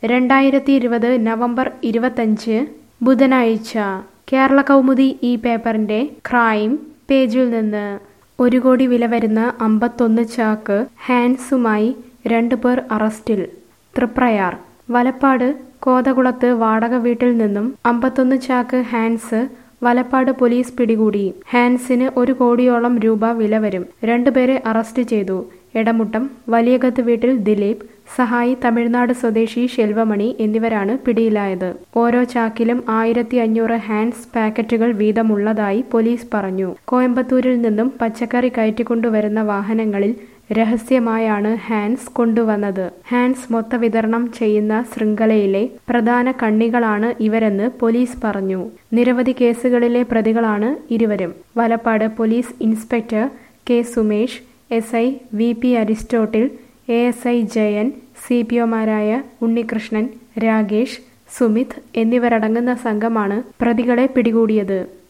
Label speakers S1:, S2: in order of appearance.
S1: രണ്ടായിരത്തി ഇരുപത് നവംബർ ഇരുപത്തഞ്ച് ബുധനാഴ്ച കേരള കൗമുദി ഈ പേപ്പറിന്റെ ക്രൈം പേജിൽ നിന്ന് ഒരു കോടി വില വരുന്ന അമ്പത്തൊന്ന് ചാക്ക് ഹാൻഡ്സുമായി രണ്ടുപേർ അറസ്റ്റിൽ തൃപ്രയാർ വലപ്പാട് കോതകുളത്ത് വാടക വീട്ടിൽ നിന്നും അമ്പത്തൊന്ന് ചാക്ക് ഹാൻഡ്സ് വലപ്പാട് പോലീസ് പിടികൂടി ഹാൻഡ്സിന് ഒരു കോടിയോളം രൂപ വില വരും രണ്ടുപേരെ അറസ്റ്റ് ചെയ്തു എടമുട്ടം വലിയകത്ത് വീട്ടിൽ ദിലീപ് സഹായി തമിഴ്നാട് സ്വദേശി ശെൽവമണി എന്നിവരാണ് പിടിയിലായത് ഓരോ ചാക്കിലും ആയിരത്തി അഞ്ഞൂറ് ഹാൻഡ്സ് പാക്കറ്റുകൾ വീതമുള്ളതായി പോലീസ് പറഞ്ഞു കോയമ്പത്തൂരിൽ നിന്നും പച്ചക്കറി കയറ്റിക്കൊണ്ടുവരുന്ന വാഹനങ്ങളിൽ രഹസ്യമായാണ് ഹാൻഡ്സ് കൊണ്ടുവന്നത് ഹാൻഡ്സ് മൊത്ത വിതരണം ചെയ്യുന്ന ശൃംഖലയിലെ പ്രധാന കണ്ണികളാണ് ഇവരെന്ന് പോലീസ് പറഞ്ഞു നിരവധി കേസുകളിലെ പ്രതികളാണ് ഇരുവരും Valappad police inspector K Sumesh S I V P Aristotle A S I Jayan C P ഒമാരായ ഉണ്ണികൃഷ്ണൻ രാഗേഷ് സുമിത് എന്നിവരടങ്ങുന്ന സംഘമാണ് പ്രതികളെ പിടികൂടിയത്